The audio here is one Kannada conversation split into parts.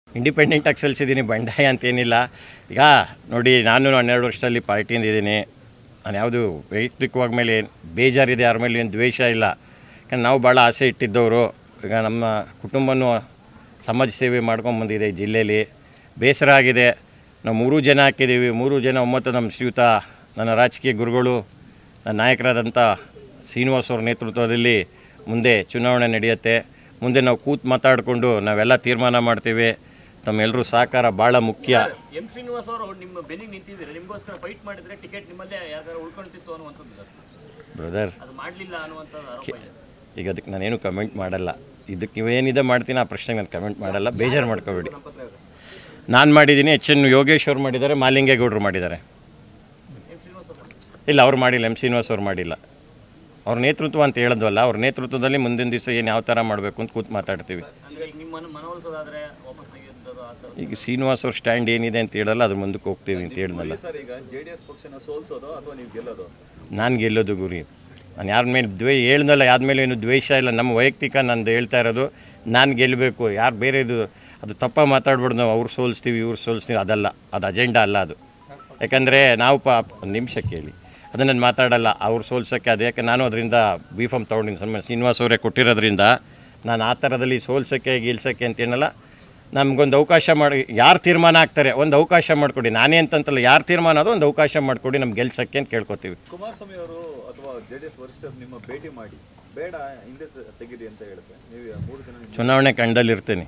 ಇಂಡಿಪೆಂಡೆಂಟಾಗಿ ಸಲ್ಲಿಸಿದ್ದೀನಿ ಬಂಡಾಯ ಅಂತೇನಿಲ್ಲ ಈಗ ನೋಡಿ ನಾನು ಹನ್ನೆರಡು ವರ್ಷದಲ್ಲಿ ಪಾರ್ಟಿಯಿಂದ ಇದ್ದೀನಿ ನಾನು ಯಾವುದು ವೈಯಕ್ತಿಕವಾಗಿ ಮೇಲೆ ಬೇಜಾರಿದೆ ಯಾರ ಮೇಲೆ ಏನು ದ್ವೇಷ ಇಲ್ಲ ಯಾಕಂದ್ರೆ ನಾವು ಭಾಳ ಆಸೆ ಇಟ್ಟಿದ್ದವರು ಈಗ ನಮ್ಮ ಕುಟುಂಬನೂ ಸಮಾಜ ಸೇವೆ ಮಾಡ್ಕೊಂಬಂದಿದೆ ಈ ಜಿಲ್ಲೆಯಲ್ಲಿ ಬೇಸರ ಆಗಿದೆ ನಾವು ಮೂರೂ ಜನ ಹಾಕಿದ್ದೀವಿ ಮೂರು ಜನ ಒಮ್ಮತ್ತು ನಮ್ಮ ಶ್ರೀಯುತ ನನ್ನ ರಾಜಕೀಯ ಗುರುಗಳು ನನ್ನ ನಾಯಕರಾದಂಥ ಶ್ರೀನಿವಾಸ್ ಅವ್ರ ನೇತೃತ್ವದಲ್ಲಿ ಮುಂದೆ ಚುನಾವಣೆ ನಡೆಯುತ್ತೆ ಮುಂದೆ ನಾವು ಕೂತು ಮಾತಾಡಿಕೊಂಡು ನಾವೆಲ್ಲ ತೀರ್ಮಾನ ಮಾಡ್ತೀವಿ ತಮ್ಮೆಲ್ಲರೂ ಸಹಕಾರ ಭಾಳ ಮುಖ್ಯ ಎಂ ಶ್ರೀನಿವಾಸ್ ಅವರು ನಿಮ್ಮ ಬೆನ್ನಿಗೆ ನಿಂತಿದ್ದೀರಾ ನಿಮಗೋಸ್ಕರ ಫೈಟ್ ಮಾಡಿದ್ರೆ ಟಿಕೆಟ್ ನಿಮ್ಮಲ್ಲೇ ಯಾರು ಉಳ್ಕೊಳ್ತಿತ್ತು ಅನ್ನುವಂಥದ್ದು ಸರ್ ಬ್ರದರ್ ಅದು ಮಾಡಲಿಲ್ಲ ಅನ್ನುವಂಥದ್ದು ಆರೋಪ ಇದೆ ಈಗ ಅದಕ್ಕೆ ನಾನೇನು ಕಮೆಂಟ್ ಮಾಡಲ್ಲ ಇದಕ್ಕೆ ನೀವೇನಿದೆ ಮಾಡ್ತೀನಿ ಆ ಪ್ರಶ್ನೆಗೆ ನಾನು ಕಮೆಂಟ್ ಮಾಡಲ್ಲ ಬೇಜಾರು ಮಾಡ್ಕೋಬೇಡಿ ನಾನು ಮಾಡಿದ್ದೀನಿ ಎಚ್ ಎನ್ ಯೋಗೇಶ್ ಅವ್ರು ಮಾಡಿದ್ದಾರೆ ಮಾಲಿಂಗೇಗೌಡರು ಮಾಡಿದ್ದಾರೆ ಎಂ ಶ್ರೀನಿವಾಸ್ ಅವರು ಇಲ್ಲ ಅವ್ರು ಮಾಡಿಲ್ಲ ಎಮ್ ಶ್ರೀನಿವಾಸ್ ಅವ್ರು ಮಾಡಿಲ್ಲ ಅವ್ರ ನೇತೃತ್ವ ಅಂತ ಹೇಳಿದ್ವಲ್ಲ ಅವ್ರ ನೇತೃತ್ವದಲ್ಲಿ ಮುಂದಿನ ದಿವಸ ಏನು ಯಾವ ಥರ ಮಾಡಬೇಕು ಅಂತ ಕೂತು ಮಾತಾಡ್ತೀವಿ ಅಂದ್ರೆ ಈಗ ನಿಮ್ಮ ಮನ- ಮನವೊಲಿಸೋದಾದ್ರೆ ವಾಪಸ್ ತೆಗೆಯೋದು ಆ ಥರ ಈಗ ಶ್ರೀನಿವಾಸ್ ಅವ್ರ ಸ್ಟ್ಯಾಂಡ್ ಏನಿದೆ ಅಂತ ಹೇಳಲ್ಲ ಅದ್ರ ಮುಂದಕ್ಕೆ ಹೋಗ್ತೀವಿ ಅಂತ ಹೇಳಿದ್ನಲ್ಲ ಸರ್ ಈಗ ಜೆ ಡಿ ಎಸ್ ಪಕ್ಷನ ಸೋಲ್ಸೋದು ಅಥವಾ ನೀವು ಗೆಲ್ಲೋದು ನಾನು ಗೆಲ್ಲೋದು ಗುರಿ ನಾನು ಯಾರ ಮೇಲೆ ದ್ವೇ ಹೇಳ್ದಲ್ಲ ಯಾರ ಮೇಲೆ ಏನು ದ್ವೇಷ ಇಲ್ಲ ನಮ್ಮ ವೈಯಕ್ತಿಕ ನಂದು ಹೇಳ್ತಾ ಇರೋದು ನಾನು ಗೆಲ್ಲಬೇಕು ಯಾರು ಬೇರೆದು ಅದು ತಪ್ಪ ಮಾತಾಡ್ಬಿಡ್ದು ನಾವು ಅವ್ರು ಸೋಲಿಸ್ತೀವಿ ಇವ್ರು ಸೋಲಿಸ್ತೀವಿ ಅದಲ್ಲ ಅದು ಅಜೆಂಡಾ ಅಲ್ಲ ಅದು ಯಾಕಂದರೆ ನಾವು ಪಾ ಒಂದು ನಿಮಿಷ ಕೇಳಿ ಅದನ್ನು ನಾನು ಮಾತಾಡಲ್ಲ ಅವ್ರು ಸೋಲ್ಸೋಕ್ಕೆ ಅದು ಯಾಕೆ ನಾನು ಅದರಿಂದ ಬಿ ಫಾಮ್ ತೊಗೊಂಡಿನಿ ಸನ್ಮಾನ ಶ್ರೀನಿವಾಸ್ ಅವರೇ ಕೊಟ್ಟಿರೋದ್ರಿಂದ ನಾನು ಆ ಥರದಲ್ಲಿ ಸೋಲ್ಸೋಕ್ಕೆ ಗೆಲ್ಸೋಕ್ಕೆ ಅಂತೇನಲ್ಲ ನಮಗೊಂದು ಅವಕಾಶ ಮಾಡಿ ಯಾರು ತೀರ್ಮಾನ ಆಗ್ತಾರೆ ಒಂದು ಅವಕಾಶ ಮಾಡಿಕೊಡಿ ನಾನೇ ಅಂತಂತಲ್ಲ ಯಾರು ತೀರ್ಮಾನ ಅದು ಒಂದು ಅವಕಾಶ ಮಾಡಿಕೊಡಿ ನಮ್ಗೆ ಗೆಲ್ಸೋಕ್ಕೆ ಅಂತ ಕೇಳ್ಕೊತೀವಿ ಕುಮಾರಸ್ವಾಮಿ ಅವರು ಅಥವಾ ಜೆ ಡಿ ಎಸ್ ವರಿಷ್ಠರು ನಿಮ್ಮ ಭೇಟಿ ಮಾಡಿ ಬೇಡ ಹಿಂದೆ ತ- ತೆಗೀರಿ ಅಂತ ಹೇಳುತ್ತೆ ನೀವು ಮೂರು ಜನ ನಿಮ್ಮ ಚುನಾವಣೆ ಕಂಡಲ್ಲಿ ಇರ್ತೀನಿ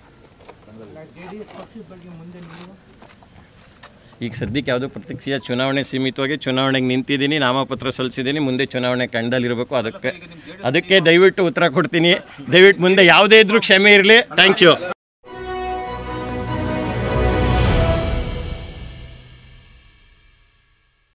ಈಗ ಸದ್ಯಕ್ಕೆ ಯಾವುದೋ ಪ್ರತಿಕ್ರಿಯೆ ಚುನಾವಣೆ ಸೀಮಿತವಾಗಿ ಚುನಾವಣೆಗೆ ನಿಂತಿದ್ದೀನಿ ನಾಮಪತ್ರ ಸಲ್ಲಿಸಿದ್ದೀನಿ ಮುಂದೆ ಚುನಾವಣೆ ಕಂಡಲ್ಲಿರಬೇಕು ಅದಕ್ಕೆ ಅದಕ್ಕೆ ದಯವಿಟ್ಟು ಉತ್ತರ ಕೊಡ್ತೀನಿ ದಯವಿಟ್ಟು ಮುಂದೆ ಯಾವುದೇ ಇದ್ರೂ ಕ್ಷಮೆ ಇರಲಿ ಥ್ಯಾಂಕ್ ಯು